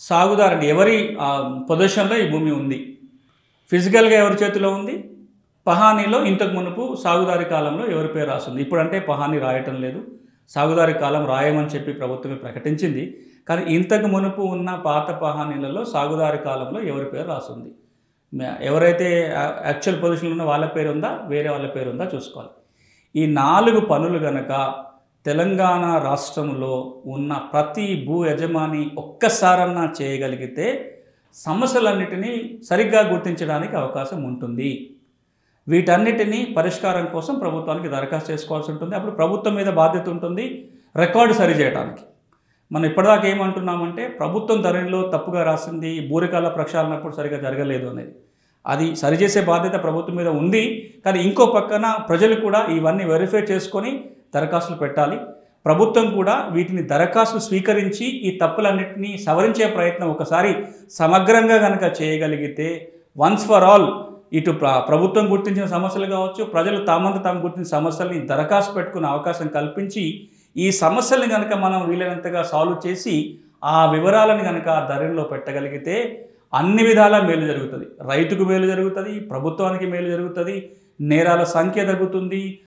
సాగుదారు అంటే ఎవరి పొజిషన్లో ఈ భూమి ఉంది ఫిజికల్గా ఎవరి చేతిలో ఉంది పహానీలో ఇంతకు మునుపు సాగుదారి కాలంలో ఎవరి పేరు రాస్తుంది ఇప్పుడంటే పహానీ రాయటం లేదు సాగుదారి కాలం రాయమని చెప్పి ప్రభుత్వమే ప్రకటించింది కానీ ఇంతకు మునుపు ఉన్న పాత పహానీలలో సాగుదారి కాలంలో ఎవరి పేరు రాస్తుంది మ- ఎవరైతే యా- యాక్చువల్ పొజిషన్లో ఉన్న వాళ్ళ పేరు ఉందా వేరే వాళ్ళ పేరు ఉందా చూసుకోవాలి ఈ నాలుగు పనులు గనక తెలంగాణ రాష్ట్రంలో ఉన్న ప్రతి భూ యజమాని ఒక్కసారన్నా చేయగలిగితే సమస్యలన్నిటినీ సరిగ్గా గుర్తించడానికి అవకాశం ఉంటుంది వీటన్నిటినీ పరిష్కారం కోసం ప్రభుత్వానికి దరఖాస్తు చేసుకోవాల్సి ఉంటుంది అప్పుడు ప్రభుత్వం మీద బాధ్యత ఉంటుంది రికార్డు సరిచేయడానికి మనం ఇప్పటిదాకా ఏమంటున్నామంటే ప్రభుత్వం ధరణిలో తప్పుగా రాసింది బూరికాల ప్రక్షాళనప్పుడు సరిగా జరగలేదు అనేది అది సరిచేసే బాధ్యత ప్రభుత్వం మీద ఉంది కానీ ఇంకో పక్కన ప్రజలు కూడా ఇవన్నీ వెరిఫై చేసుకొని దరఖాస్తులు పెట్టాలి ప్రభుత్వం కూడా వీటిని దరఖాస్తు స్వీకరించి ఈ తప్పులన్నింటినీ సవరించే ప్రయత్నం ఒకసారి సమగ్రంగా కనుక చేయగలిగితే వన్స్ ఫర్ ఆల్ ఇటు ప్ర- ప్రభుత్వం గుర్తించిన సమస్యలు కావచ్చు ప్రజలు తామంత తాము గుర్తించిన సమస్యల్ని దరఖాస్తు పెట్టుకునే అవకాశం కల్పించి ఈ సమస్యల్ని కనుక మనం వీలైనంతగా సాల్వ్ చేసి ఆ వివరాలను కనుక ధరలో పెట్టగలిగితే అన్ని విధాల మేలు జరుగుతుంది రైతుకు మేలు జరుగుతుంది ప్రభుత్వానికి మేలు జరుగుతుంది నేరాల సంఖ్య తగ్గుతుంది